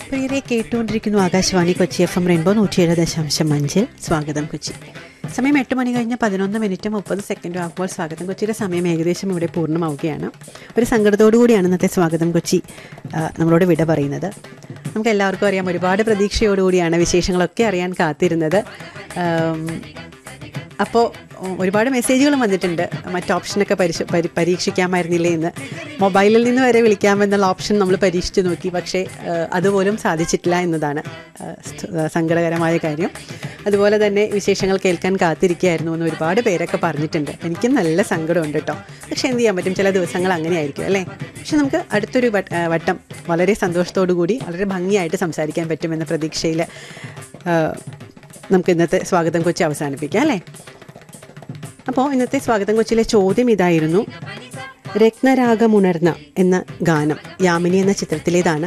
പ്രിയരെ കേട്ടുകൊണ്ടിരിക്കുന്നു Akashvani Kochi F M rainbow നൂറ്റിയേഴ് ദശാംശം അഞ്ച് സ്വാഗതം കൊച്ചി സമയം എട്ട് മണി കഴിഞ്ഞ് പതിനൊന്ന് മിനിറ്റ് മുപ്പത് സെക്കൻഡും ആകുമ്പോൾ സ്വാഗതം കൊച്ചിയുടെ സമയം ഏകദേശം ഇവിടെ പൂർണ്ണമാവുകയാണ് ഒരു സങ്കടത്തോടു കൂടിയാണ് ഇന്നത്തെ സ്വാഗതം കൊച്ചി ആ, നമ്മളോട് വിട പറയുന്നത് നമുക്ക് എല്ലാവർക്കും അറിയാം ഒരുപാട് പ്രതീക്ഷയോടുകൂടിയാണ് വിശേഷങ്ങളൊക്കെ അറിയാൻ കാത്തിരുന്നത് ആം, അപ്പോൾ ഒരുപാട് മെസ്സേജുകളും വന്നിട്ടുണ്ട് മറ്റ് ഓപ്ഷനൊക്കെ പരിശ പരി പരീക്ഷിക്കാമായിരുന്നില്ലേ എന്ന് മൊബൈലിൽ നിന്ന് വരെ വിളിക്കാമെന്നുള്ള ഓപ്ഷൻ നമ്മൾ പരീക്ഷിച്ച് നോക്കി പക്ഷേ ആ, അതുപോലും സാധിച്ചിട്ടില്ല എന്നതാണ് ആ, സ്ഥ- ആ, സങ്കടകരമായ കാര്യം അതുപോലെ തന്നെ വിശേഷങ്ങൾ കേൾക്കാൻ കാത്തിരിക്കുകയായിരുന്നു എന്ന് ഒരുപാട് പേരൊക്കെ പറഞ്ഞിട്ടുണ്ട് എനിക്കും നല്ല സങ്കടമുണ്ട് കേട്ടോ പക്ഷേ എന്ത് ചെയ്യാൻ പറ്റും ചില ദിവസങ്ങൾ അങ്ങനെയായിരിക്കും അല്ലേ പക്ഷെ നമുക്ക് അടുത്തൊരു വട്ട- ആ, വട്ടം വളരെ സന്തോഷത്തോടു കൂടി വളരെ ഭംഗിയായിട്ട് സംസാരിക്കാൻ പറ്റുമെന്ന പ്രതീക്ഷയിൽ നമുക്ക് ഇന്നത്തെ സ്വാഗതം കൊച്ചി അവസാനിപ്പിക്കാം അല്ലേ അപ്പോൾ ഇന്നത്തെ സ്വാഗതം കൊച്ചിയിലെ ചോദ്യം ഇതായിരുന്നു രത്നരാഗമുണർന്ന എന്ന ഗാനം യാമിനി എന്ന ചിത്രത്തിലേതാണ്